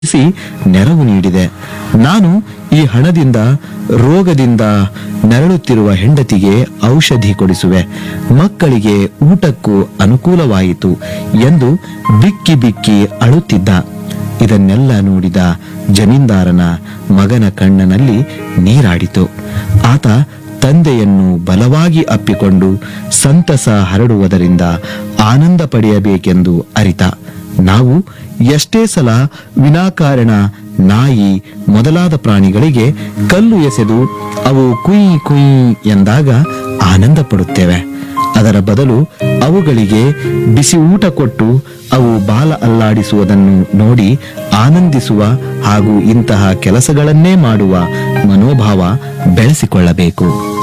C ನೆರವು ನೀಡಿದೆ ನಾನು ಈ ಹಣದಿಂದ ರೋಗದಿಂದ ನರಳುತ್ತಿರುವ ಹೆಂಡತಿಗೆ ಔಷಧಿ ಕೊಡಿಸುವೆ ಮಕ್ಕಳಿಗೆ ಊಟಕ್ಕೂ ಅನುಕೂಲವಾಯಿತು ಎಂದು ಬಿಕ್ಕಿ ಬಿಕ್ಕಿ ಅಳುತ್ತಿದ್ದ ಇದನ್ನೆಲ್ಲ ನೋಡಿದ ಜಮೀನ್ದಾರನ ಮಗನ ಕಣ್ಣನಲ್ಲಿ ನೀರಾಡಿತು ಆತ ತಂದೆಯನ್ನು ಬಲವಾಗಿ ಅಪ್ಪಿಕೊಂಡು ಸಂತಸ ಹರಡುವುದರಿಂದ ಆನಂದ ಪಡೆಯಬೇಕೆಂದು ಅರಿತ ನಾವು ಎಷ್ಟೇ ಸಲ ವಿನಾಕಾರಣ ನಾಯಿ ಮೊದಲಾದ ಪ್ರಾಣಿಗಳಿಗೆ ಕಲ್ಲು ಎಸೆದು ಅವು ಕುಯ್ ಕುಯ್ ಎಂದಾಗ ಆನಂದ ಪಡುತ್ತೇವೆ ಅದರ ಬದಲು ಅವುಗಳಿಗೆ ಬಿಸಿ ಊಟ ಕೊಟ್ಟು ಅವು ಬಾಲ ಅಲ್ಲಾಡಿಸುವುದನ್ನು ನೋಡಿ ಆನಂದಿಸುವ ಹಾಗೂ ಇಂತಹ ಕೆಲಸಗಳನ್ನೇ ಮಾಡುವ ಮನೋಭಾವ ಬೆಳೆಸಿಕೊಳ್ಳಬೇಕು